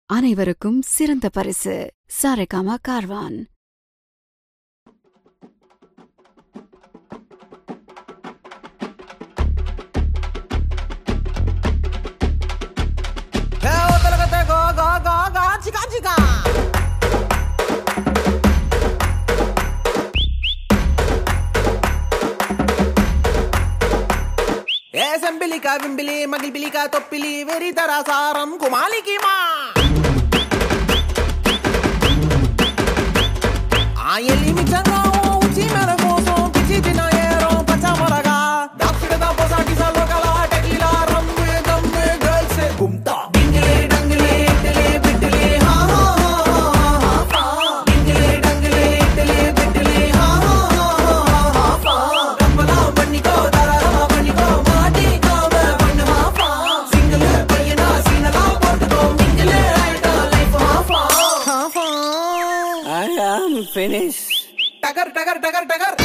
அனைவருக்கும் சிறந்த பரிசு சாரேகாமா கார்வான் ఏ సెంబిలిక వింబిలి మగిల్బిలిక తొప్పిలి వెరి తరాసారం కుమాలికి మా ఆ ఎల్లి మిచ్చంగా ఉచి మేర కోసం పిచి తినాయేరో పచ్చ మొరగా దాప్సిడదా పోసాటి సాలో కలా టెకిలా రమ్మే దమ్మే గర్ల్స్ గుమ్తా డింగిలే డంగిలే ఇట్టలే బిట్టలే హా హా హా హా హా డింగిలే డంగిలే ఇట్టలే బిట్టలే హా హా హా హా హా கம்பலா பண்ணிக்கோ தாராளமா பண்ணிக்கோ மாட்டிக்காம பண்ணு மாஃபா சிங்கிள் பையனா சீனலா போட்டுக்கோ மிங்கிள் ஆயிட்டா லைஃப் ஹாஃபா ஹாஃபா I am finished. டகர் டகர் டகர் டகர்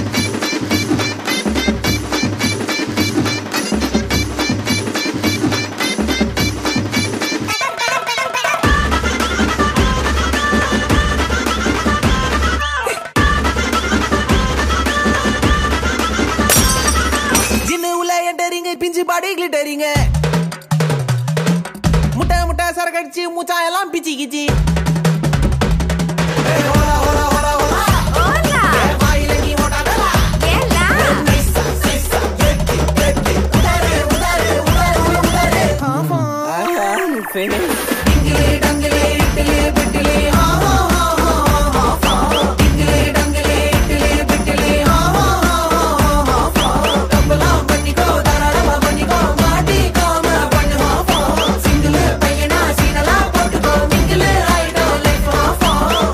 ஜின்னு உள்ள என்டரிங்க பிஞ்சு பாடி கிளிட்டரிங்க முட்டை முட்டை சரக்கடிச்சு மூச்சா எல்லாம் பிச்சி கிச்சி ஏய், ஹோலா, ஹோலா, ஹோலா, ஹோலா. ஏய், வாயில நீ ஓட்டாதடா. நைஸா, சைஸா, எட்டி, எட்டி. உதாரு, உதாரு, உதாரு, உதாரு. ஆமா. I am finished. டிங்கிலே, டங்கிலே, இட்டிலே, பிட்டிலே, ஆ, ஆ, ஆ, ஆ, ஆ, ஆ, ஆ. டிங்கிலே, டங்கிலே, இட்டிலே, பிட்டிலே, ஆ, ஆ, ஆ, ஆ, ஆ, ஆ. கம்பலாம் பண்ணிக்கோ, தாராளமா பண்ணிக்கோ, மாட்டிக்காம பண்ணு ஆஃபா. சிங்கிள் பையனா சீனலா போட்டுக்கோ, மிங்கிள் ஆயிட்டா life ஆஃபா.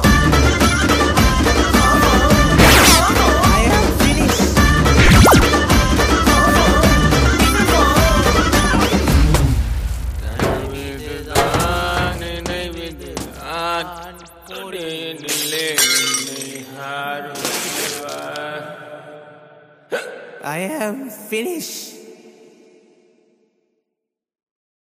I am finished. I am finished.